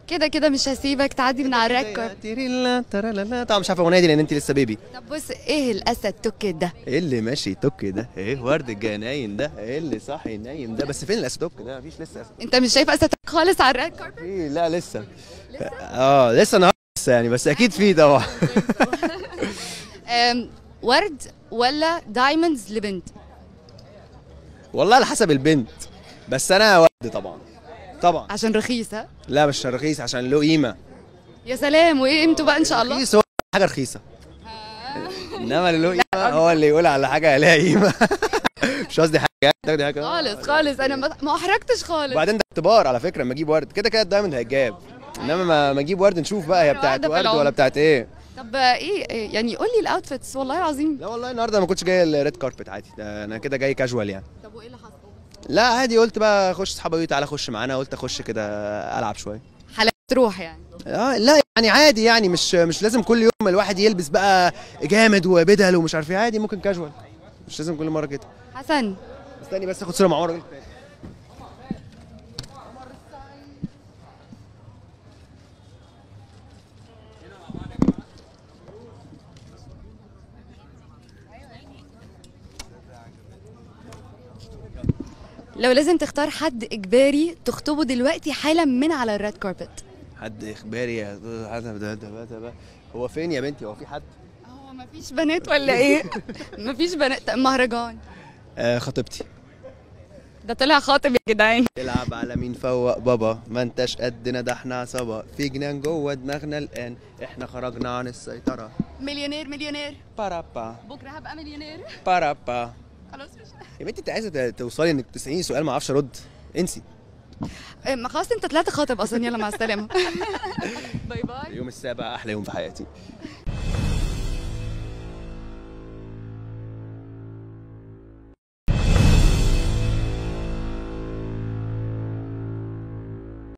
كده كده مش هسيبك تعدي من على الريد تيريلا ترالالا. طبعا مش عارف الاغنيه دي لان انت لسه بيبي طب بص ايه الاسد توك ده ايه اللي ماشي توك ده ايه ورد الجناين ده ايه اللي صاحي نايم ده بس فين الاسدوك ده مفيش لسه أسد. انت مش شايف اسد توك خالص على الريد كاربت في لا لسه اه لسه النهارده لسه يعني بس اكيد في طبعا أم، ورد ولا دايموندز لبنت والله على حسب البنت بس انا ورد طبعا طبعا عشان رخيصه لا مش رخيص عشان له قيمه يا سلام وايه قيمته بقى ان شاء الله رخيص هو حاجه رخيصه انما اللي له قيمه هو اللي يقول على حاجه لها قيمه مش قصدي حاجه تاخدي حاجه خالص خالص انا ما ما احرجتش خالص وبعدين ده اختبار على فكره لما اجيب ورد كده كده الدايموند هيتجاب انما ما ما اجيب ورد نشوف بقى هي مرة بتاعت واحدة في ورد العمر. ولا بتاعت ايه طب ايه إيه، يعني قول لي الاوتفيتس والله العظيم لا والله النهارده ما كنتش جاي الريد كاربت عادي ده انا كده جاي كاجوال يعني طب وايه اللي حصل لا عادي قلت بقى اخش صحابي تعالى خش معانا قلت اخش كده العب شويه حالات تروح يعني اه لا يعني عادي يعني مش مش لازم كل يوم الواحد يلبس بقى جامد وبدل ومش عارف ايه عادي ممكن كاجوال مش لازم كل مره كده حسن استني بس اخد صوره مع عمر لو لازم تختار حد اجباري تخطبه دلوقتي حالا من على الريد كاربت حد اخباري يا حد- ده- ده- ده- ده- هو فين يا بنتي هو في حد هو مفيش بنات ولا ايه مفيش بنات مهرجان آه خطيبتي ده طلع خاطب يا جدعان العب على مين فوق بابا ما انتش قدنا ده احنا عصابه في جنان جوه دماغنا الان احنا خرجنا عن السيطره مليونير مليونير بارابا بكره هبقى مليونير بارابا خلاص مش يا بنتي انت عايزه ت- توصلي انك تساليني سؤال ما اعرفش ارد انسي إيه، ما خلاص انت طلعت خاطب اصلا يلا مع السلامه باي باي اليوم السابع احلى يوم في حياتي